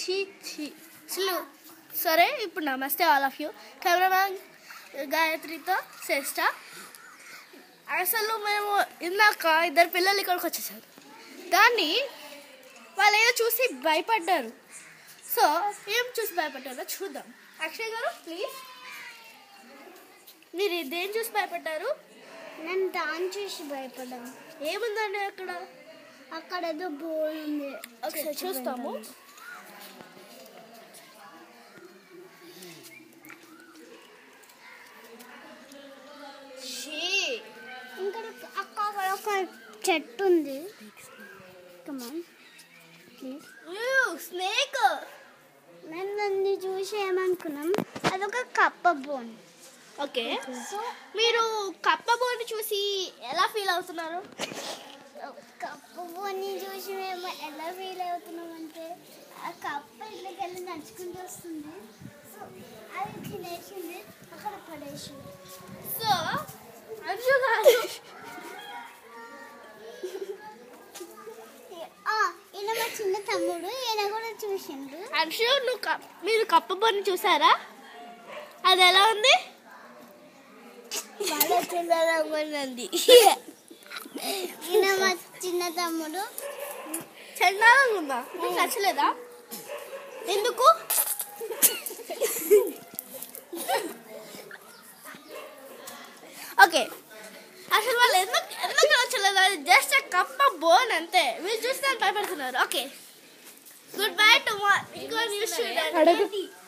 చీ చీ అసలు సరే ఇప్పుడు నమస్తే ఆల్ ఆఫ్ యూ కెమెరామ్యాన్ గాయత్రితో శ్రేష్ట అసలు మేము ఇందాక ఇద్దరు పిల్లలు ఇక్కడికి వచ్చేసారు దాన్ని వాళ్ళు ఏదో చూసి భయపడ్డారు సో ఏం చూసి భయపడ్డారో చూద్దాం అక్షయ్ గారు ప్లీజ్ మీరు దేని చూసి భయపడ్డారు నేను దాన్ని చూసి భయపడ్డాను ఏముందండి అక్కడ అక్కడ ఏదో బోర్ ఉంది ఒకసారి చూస్తాము ఛీ! ఇంకా అక్కడ ఒక చెట్టు ఉంది కమాన్ ప్లీజ్ ఊ, స్నేక్ నేను దాన్ని చూసి ఏమనుకున్నాం అదొక కప్ప బోన్ ఓకే సో మీరు కప్ప బోర్డు చూసి ఎలా ఫీల్ అవుతున్నారు కప్ప బోన్ని చూసి మేము ఎలా ఫీల్ అవుతున్నాం అంటే ఆ కప్ప ఇళ్ళకి వెళ్ళి నడుచుకుంటూ వస్తుంది సో అది తినేసింది అక్కడ పడేసింది సో అంశు గారు ఆ, ఈయన మా చిన్న తమ్ముడు ఈయన కూడా చూసిండు అంశు నువ్వు కప్- మీరు కప్ప బోర్డు చూసారా అది ఎలా ఉంది బాగా ఉంది ఈయన మా చిన్న తమ్ముడు చండాలంగా ఉందా మీకు నచ్చలేదా ఎందుకు ఓకే అసలు వాళ్ళు ఎందుకు ఎందుకు నచ్చలేదు అది జస్ట్ కప్ప బోన్ అంతే వీళ్ళు చూస్తే భయపడుతున్నారు ఓకే గుడ్ బై టు ఇంకో న్యూస్ చూడండి